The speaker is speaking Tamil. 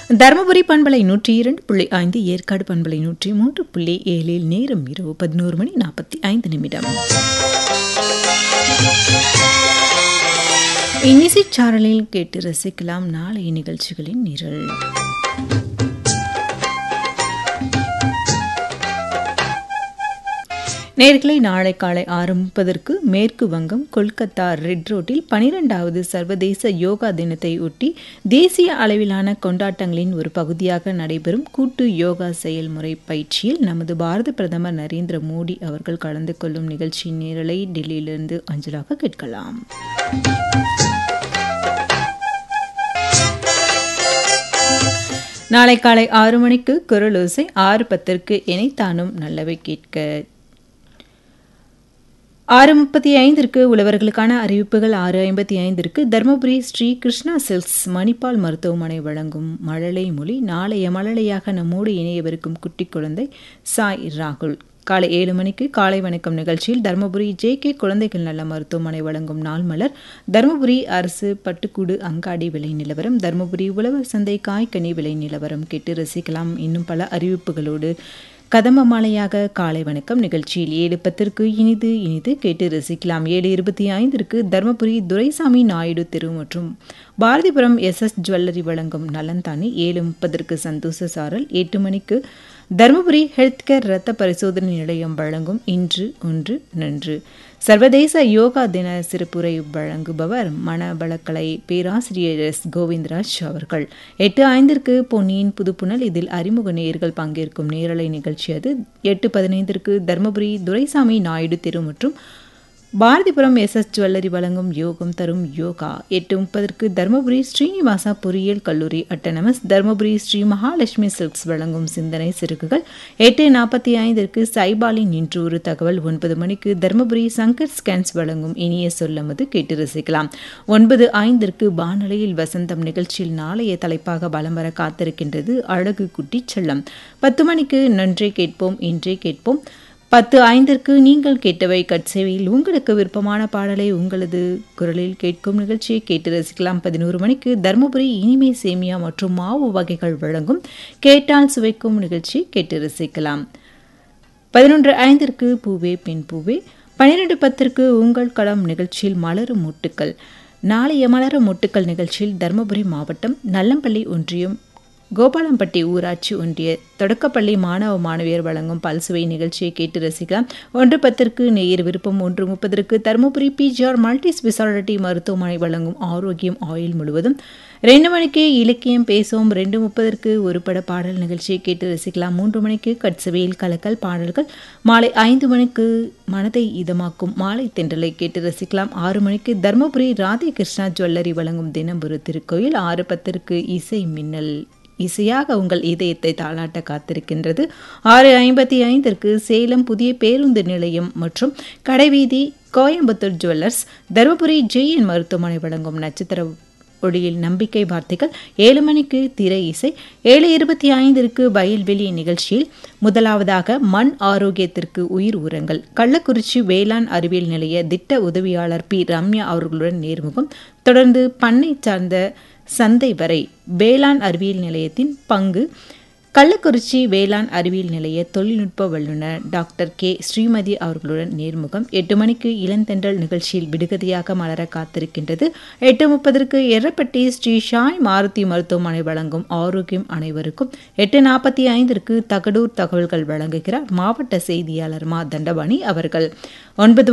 தருமபுரி பண்பலை நூற்றி இரண்டு புள்ளி ஐந்து ஏற்காடு பண்பலை நூற்றி மூன்று புள்ளி ஏழில் நேரம் இரவு பதினோரு மணி நாற்பத்தி ஐந்து நிமிடம் இன்னிசை சாரலில் கேட்டு ரசிக்கலாம் நாளைய நிகழ்ச்சிகளின் நிரல் நேர்களை நாளை காலை ஆறு முப்பதற்கு மேற்கு வங்கம் கொல்கத்தா ரெட் ரோட்டில் பனிரெண்டாவது சர்வதேச யோகா தினத்தை ஒட்டி தேசிய அளவிலான கொண்டாட்டங்களின் ஒரு பகுதியாக நடைபெறும் கூட்டு யோகா செயல்முறை பயிற்சியில் நமது பாரத பிரதமர் நரேந்திர மோடி அவர்கள் கலந்து கொள்ளும் நிகழ்ச்சியின் நேரலை டெல்லியிலிருந்து அஞ்சலாக கேட்கலாம் நாளை காலை ஆறு மணிக்கு குரலோசை ஆறு பத்திற்கு இணைத்தானும் நல்லவை கேட்க ஆறு முப்பத்தி ஐந்திற்கு உழவர்களுக்கான அறிவிப்புகள் ஆறு ஐம்பத்தி ஐந்திற்கு தருமபுரி ஸ்ரீ கிருஷ்ணா சில்க்ஸ் மணிப்பால் மருத்துவமனை வழங்கும் மழலை மொழி நாளைய மழலையாக நம்மோடு இணையவிருக்கும் குட்டி குழந்தை சாய் ராகுல் காலை ஏழு மணிக்கு காலை வணக்கம் நிகழ்ச்சியில் தருமபுரி ஜே கே குழந்தைகள் நல மருத்துவமனை வழங்கும் நாள் மலர் தருமபுரி அரசு பட்டுக்கூடு அங்காடி விலை நிலவரம் தருமபுரி உழவர் சந்தை காய்கனி விலை நிலவரம் கேட்டு ரசிக்கலாம் இன்னும் பல அறிவிப்புகளோடு கதம்ப மாலையாக காலை வணக்கம் நிகழ்ச்சியில் ஏழு பத்திற்கு இனிது இனிது கேட்டு ரசிக்கலாம் ஏழு இருபத்தி ஐந்திற்கு தர்மபுரி துரைசாமி நாயுடு தெரு மற்றும் பாரதிபுரம் எஸ் எஸ் ஜுவல்லரி வழங்கும் நலன்தானி ஏழு முப்பதற்கு சந்தோஷ சாரல் எட்டு மணிக்கு தருமபுரி ஹெல்த் கேர் இரத்த பரிசோதனை நிலையம் வழங்கும் இன்று ஒன்று நன்று சர்வதேச யோகா தின சிறப்புரை வழங்குபவர் மனவளக்கலை பேராசிரியர் எஸ் கோவிந்தராஜ் அவர்கள் எட்டு ஐந்திற்கு பொன்னியின் புதுப்புணல் இதில் அறிமுக நேயர்கள் பங்கேற்கும் நேரலை நிகழ்ச்சி அது எட்டு பதினைந்திற்கு தர்மபுரி துரைசாமி நாயுடு தெரு மற்றும் பாரதிபுரம் எஸ் எஸ் ஜுவல்லரி வழங்கும் யோகம் தரும் யோகா எட்டு முப்பதற்கு தருமபுரி ஸ்ரீனிவாசா பொறியியல் கல்லூரி அட்டனமஸ் தருமபுரி ஸ்ரீ மகாலட்சுமி சில்க்ஸ் வழங்கும் சிந்தனை சிறுகுகள் எட்டு நாற்பத்தி ஐந்திற்கு சைபாலின் இன்று ஒரு தகவல் ஒன்பது மணிக்கு தருமபுரி சங்கர் ஸ்கேன்ஸ் வழங்கும் இனிய சொல்லமது கேட்டு ரசிக்கலாம் ஒன்பது ஐந்திற்கு வானொலியில் வசந்தம் நிகழ்ச்சியில் நாளைய தலைப்பாக பலம் வர காத்திருக்கின்றது அழகு குட்டி செல்லம் பத்து மணிக்கு நன்றே கேட்போம் இன்றே கேட்போம் பத்து ஐந்திற்கு நீங்கள் கேட்டவை கட்சேவையில் உங்களுக்கு விருப்பமான பாடலை உங்களது குரலில் கேட்கும் நிகழ்ச்சியை கேட்டு ரசிக்கலாம் பதினோரு மணிக்கு தருமபுரி இனிமை சேமியா மற்றும் மாவு வகைகள் வழங்கும் கேட்டால் சுவைக்கும் நிகழ்ச்சி கேட்டு ரசிக்கலாம் பதினொன்று ஐந்திற்கு பூவே பெண் பூவே பன்னிரெண்டு பத்திற்கு உங்கள் களம் நிகழ்ச்சியில் மலரும் முட்டுக்கள் நாளைய மலரும் முட்டுக்கள் நிகழ்ச்சியில் தருமபுரி மாவட்டம் நல்லம்பள்ளி ஒன்றியம் கோபாலம்பட்டி ஊராட்சி ஒன்றிய தொடக்கப்பள்ளி மாணவ மாணவியர் வழங்கும் பல்சுவை நிகழ்ச்சியை கேட்டு ரசிக்கலாம் ஒன்று பத்திற்கு நேயர் விருப்பம் ஒன்று முப்பதற்கு தருமபுரி பிஜிஆர் மல்டி ஸ்பெஷாலிட்டி மருத்துவமனை வழங்கும் ஆரோக்கியம் ஆயில் முழுவதும் ரெண்டு மணிக்கு இலக்கியம் பேசுவோம் ரெண்டு முப்பதற்கு ஒரு பட பாடல் நிகழ்ச்சியை கேட்டு ரசிக்கலாம் மூன்று மணிக்கு கட்சவையில் கலக்கல் பாடல்கள் மாலை ஐந்து மணிக்கு மனதை இதமாக்கும் மாலை தென்றலை கேட்டு ரசிக்கலாம் ஆறு மணிக்கு தருமபுரி ராதே கிருஷ்ணா ஜுவல்லரி வழங்கும் தினம் ஒரு திருக்கோயில் ஆறு பத்திற்கு இசை மின்னல் இசையாக உங்கள் இதயத்தை தாளாட்ட காத்திருக்கின்றது ஆறு ஐம்பத்தி ஐந்திற்கு சேலம் புதிய பேருந்து நிலையம் மற்றும் கடைவீதி கோயம்புத்தூர் ஜுவல்லர்ஸ் தருமபுரி ஜெயின் மருத்துவமனை வழங்கும் நட்சத்திர ஒளியில் நம்பிக்கை வார்த்தைகள் ஏழு மணிக்கு திரை இசை ஏழு இருபத்தி ஐந்திற்கு வயல்வெளி நிகழ்ச்சியில் முதலாவதாக மண் ஆரோக்கியத்திற்கு உயிர் உரங்கள் கள்ளக்குறிச்சி வேளாண் அறிவியல் நிலைய திட்ட உதவியாளர் பி ரம்யா அவர்களுடன் நேர்முகம் தொடர்ந்து பண்ணை சார்ந்த சந்தை வரை வேளாண் அறிவியல் நிலையத்தின் பங்கு கள்ளக்குறிச்சி வேளாண் அறிவியல் நிலைய தொழில்நுட்ப வல்லுநர் டாக்டர் கே ஸ்ரீமதி அவர்களுடன் நேர்முகம் எட்டு மணிக்கு இளந்தென்றல் நிகழ்ச்சியில் விடுகதையாக மலர காத்திருக்கின்றது எட்டு முப்பதற்கு எர்ரப்பட்டி ஸ்ரீ ஷாய் மாருதி மருத்துவமனை வழங்கும் ஆரோக்கியம் அனைவருக்கும் எட்டு நாற்பத்தி ஐந்திற்கு தகடூர் தகவல்கள் வழங்குகிறார் மாவட்ட செய்தியாளர் மா தண்டபாணி அவர்கள் ஒன்பது